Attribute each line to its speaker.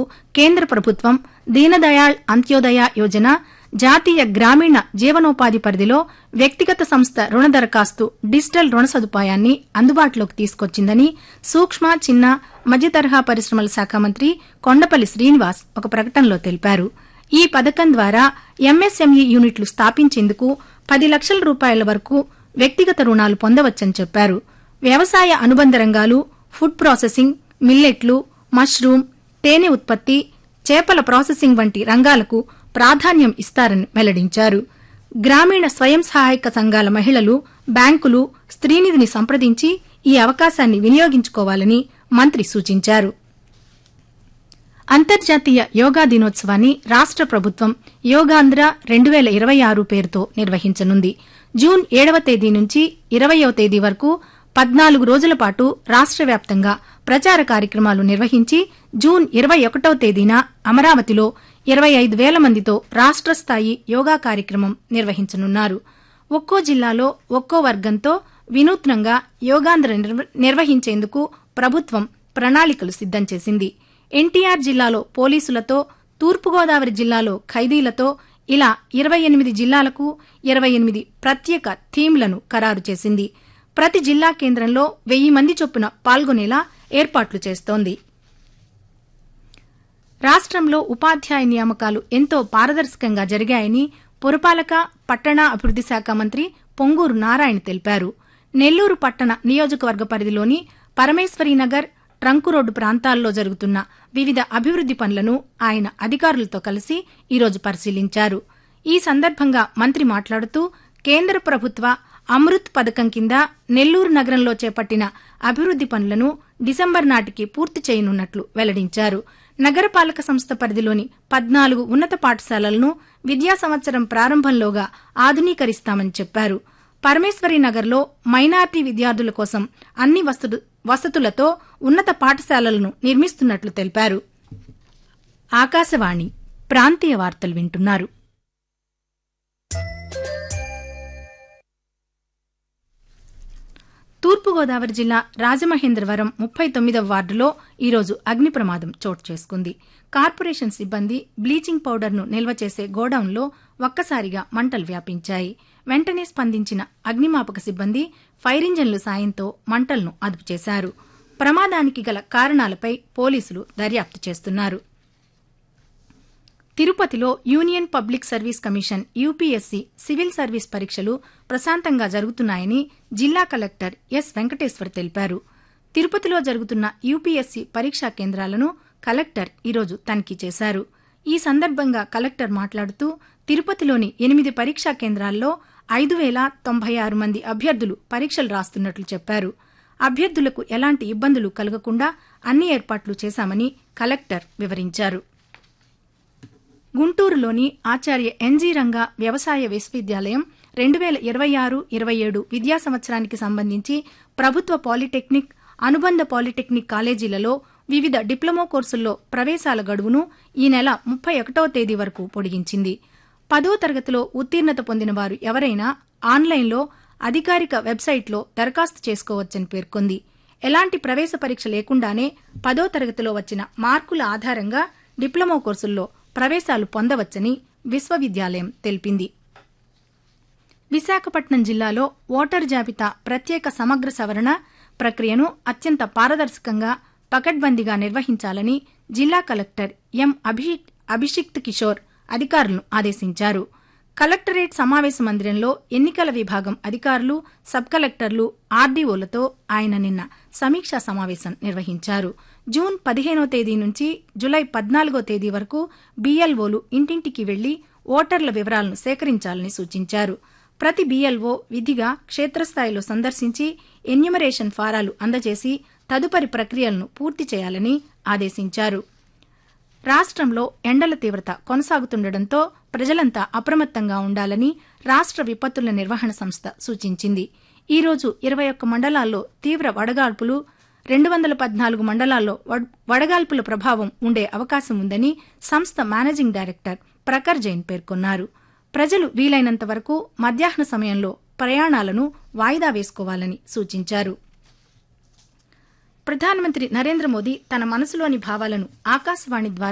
Speaker 1: కేంద్ర ప్రభుత్వం దీనదయాళ్ అంత్యోదయ యోజన జాతీయ గ్రామీణ జీవనోపాధి పరిధిలో వ్యక్తిగత సంస్థ రుణ దరఖాస్తు డిజిటల్ రుణ సదుపాయాన్ని అందుబాటులోకి తీసుకొచ్చిందని సూక్ష్మ చిన్న మధ్యతరహా పరిశ్రమల శాఖ మంత్రి కొండపల్లి శ్రీనివాస్ ఒక ప్రకటనలో తెలిపారు ఈ పథకం ద్వారా ఎంఎస్ఎంఈ యూనిట్లు స్థాపించేందుకు పది లక్షల రూపాయల వరకు వ్యక్తిగత రుణాలు పొందవచ్చని చెప్పారు వ్యవసాయ అనుబంధ రంగాలు ఫుడ్ ప్రాసెసింగ్ మిల్లెట్లు మష్రూమ్ తేనె ఉత్పత్తి చేపల ప్రాసెసింగ్ వంటి రంగాలకు ప్రాధాన్యం ఇస్తారని వెల్లడించారు గ్రామీణ స్వయం సహాయక సంఘాల మహిళలు బ్యాంకులు స్త్రీనిధిని సంప్రదించి ఈ అవకాశాన్ని వినియోగించుకోవాలని మంత్రి సూచించారు అంతర్జాతీయ యోగా దినోత్సవాన్ని రాష్ట ప్రభుత్వం యోగాంధ్ర రెండు వేల ఇరవై ఆరు పేరుతో నిర్వహించనుంది జూన్ ఏడవ తేదీ నుంచి ఇరవయవ తేదీ వరకు పద్నాలుగు రోజుల పాటు రాష్ట వ్యాప్తంగా ప్రచార కార్యక్రమాలు నిర్వహించి జూన్ ఇరవై ఒకటవ తేదీన అమరావతిలో ఇరవై ఐదు వేల మందితో రాష్ట స్థాయి యోగా కార్యక్రమం నిర్వహించనున్నారు ఒక్కో జిల్లాలో ఒక్కో వర్గంతో వినూత్నంగా యోగాంధ్ర నిర్వ- నిర్వహించేందుకు ప్రభుత్వం ప్రణాళికలు సిద్దం చేసింది ఎన్టీఆర్ జిల్లాలో పోలీసులతో తూర్పుగోదావరి జిల్లాలో ఖైదీలతో ఇలా ఇరవై ఎనిమిది జిల్లాలకు ఇరవై ఎనిమిది ప్రత్యేక థీమ్లను ఖరారు చేసింది ప్రతి జిల్లా కేంద్రంలో వెయ్యి మంది చొప్పున పాల్గొనేలా ఏర్పాట్లు చేస్తోంది రాష్ట్రంలో ఉపాధ్యాయ నియామకాలు ఎంతో పారదర్శకంగా జరిగాయని పురపాలక పట్టణ అభివృద్ది శాఖ మంత్రి పొంగూరు నారాయణ తెలిపారు నెల్లూరు పట్టణ నియోజకవర్గ పరిధిలోని పరమేశ్వరీనగర్ ట్రంకు రోడ్డు ప్రాంతాల్లో జరుగుతున్న వివిధ అభివృద్ది పనులను ఆయన అధికారులతో కలిసి ఈరోజు పరిశీలించారు ఈ సందర్భంగా మంత్రి మాట్లాడుతూ కేంద్ర ప్రభుత్వ అమృత్ పథకం కింద నెల్లూరు నగరంలో చేపట్టిన అభివృద్ది పనులను డిసెంబర్ నాటికి పూర్తి చేయనున్నట్లు వెల్లడించారు నగరపాలక సంస్థ పరిధిలోని పద్నాలుగు ఉన్నత పాఠశాలలను విద్యా సంవత్సరం ప్రారంభంలోగా ఆధునీకరిస్తామని చెప్పారు పరమేశ్వరి నగర్లో మైనార్టీ విద్యార్థుల కోసం అన్ని వసతు వసతులతో ఉన్నత పాఠశాలలను నిర్మిస్తున్నట్లు తెలిపారు ఆకాశవాణి ప్రాంతీయ వార్తలు వింటున్నారు తూర్పుగోదావరి జిల్లా రాజమహేంద్రవరం ముప్పై తొమ్మిదవ వార్డులో ఈరోజు అగ్ని ప్రమాదం చోటు చేసుకుంది కార్పొరేషన్ సిబ్బంది బ్లీచింగ్ పౌడర్ను నిల్వ చేసే గోడౌన్లో ఒక్కసారిగా మంటలు వ్యాపించాయి వెంటనే స్పందించిన అగ్నిమాపక సిబ్బంది ఫైర్ ఇంజన్ల సాయంతో మంటలను అదుపు చేశారు ప్రమాదానికి గల కారణాలపై పోలీసులు దర్యాప్తు చేస్తున్నారు తిరుపతిలో Union Public Service Commission UPSC civil service పరీక్షలు ప్రశాంతంగా జరుగుతున్నాయని జిల్లా కలెక్టర్ ఎస్ వెంకటేశ్వర్ తెలిపారు తిరుపతిలో జరుగుతున్న యూపీఎస్సీ పరీక్షా కేంద్రాలను కలెక్టర్ ఈరోజు తనిఖీ చేశారు ఈ సందర్భంగా కలెక్టర్ మాట్లాడుతూ తిరుపతిలోని ఎనిమిది పరీక్షా కేంద్రాల్లో ఐదు వేల తొంభై ఆరు మంది అభ్యర్థులు పరీక్షలు రాస్తున్నట్లు చెప్పారు అభ్యర్థులకు ఎలాంటి ఇబ్బందులు కలగకుండా అన్ని ఏర్పాట్లు చేశామని కలెక్టర్ వివరించారు గుంటూరులోని ఆచార్య ఎన్జీ రంగా వ్యవసాయ విశ్వవిద్యాలయం రెండు వేల ఇరవై ఆరు ఇరవై ఏడు విద్యా సంవత్సరానికి సంబంధించి ప్రభుత్వ పాలిటెక్నిక్ అనుబంధ పాలిటెక్నిక్ కాలేజీలలో వివిధ డిప్లొమా కోర్సుల్లో ప్రవేశాల గడువును ఈ నెల ముప్పై ఒకటవ తేదీ వరకు పొడిగించింది పదో తరగతిలో ఉత్తీర్ణత పొందిన వారు ఎవరైనా ఆన్లైన్లో అధికారిక వెబ్సైట్లో దరఖాస్తు చేసుకోవచ్చని పేర్కొంది ఎలాంటి ప్రవేశ పరీక్ష లేకుండానే పదో తరగతిలో వచ్చిన మార్కుల ఆధారంగా డిప్లొమా కోర్సుల్లో ప్రవేశాలు పొందవచ్చని విశ్వవిద్యాలయం తెలిపింది విశాఖపట్నం జిల్లాలో ఓటర్ జాబితా ప్రత్యేక సమగ్ర సవరణ ప్రక్రియను అత్యంత పారదర్శకంగా పకడ్బందీగా నిర్వహించాలని జిల్లా కలెక్టర్ ఎం అభిషిక్ అభిషిక్త్ కిషోర్ అధికారులను ఆదేశించారు కలెక్టరేట్ సమావేశ మందిరంలో ఎన్నికల విభాగం అధికారులు సబ్ కలెక్టర్లు ఆర్డీఓలతో ఆయన నిన్న సమీక్షా సమావేశం నిర్వహించారు జూన్ పదిహేనో తేదీ నుంచి జులై పద్నాలుగో తేదీ వరకు బీఎల్ఓలు ఇంటింటికి వెళ్లి ఓటర్ల వివరాలను సేకరించాలని సూచించారు ప్రతి బీఎల్ఓ విధిగా క్షేత్రస్థాయిలో సందర్శించి ఎన్యుమరేషన్ ఫారాలు అందజేసి తదుపరి ప్రక్రియలను పూర్తి చేయాలని ఆదేశించారు రాష్ట్రంలో ఎండల తీవ్రత కొనసాగుతుండటంతో ప్రజలంతా అప్రమత్తంగా ఉండాలని రాష్ట్ర విపత్తుల నిర్వహణ సంస్థ సూచించింది ఈ రోజు ఇరవై ఒక్క మండలాల్లో తీవ్ర వడగాల్పులు రెండు వందల పద్నాలుగు మండలాల్లో వడ్- వడగాల్పుల ప్రభావం ఉండే అవకాశం ఉందని సంస్థ మేనేజింగ్ డైరెక్టర్ ప్రఖర్ జైన్ పేర్కొన్నారు ప్రజలు వీలైనంత వరకు మధ్యాహ్న సమయంలో ప్రయాణాలను వాయిదా వేసుకోవాలని సూచించారు ప్రధానమంత్రి నరేంద్ర మోదీ తన మనసులోని భావాలను ఆకాశవాణి ద్వారా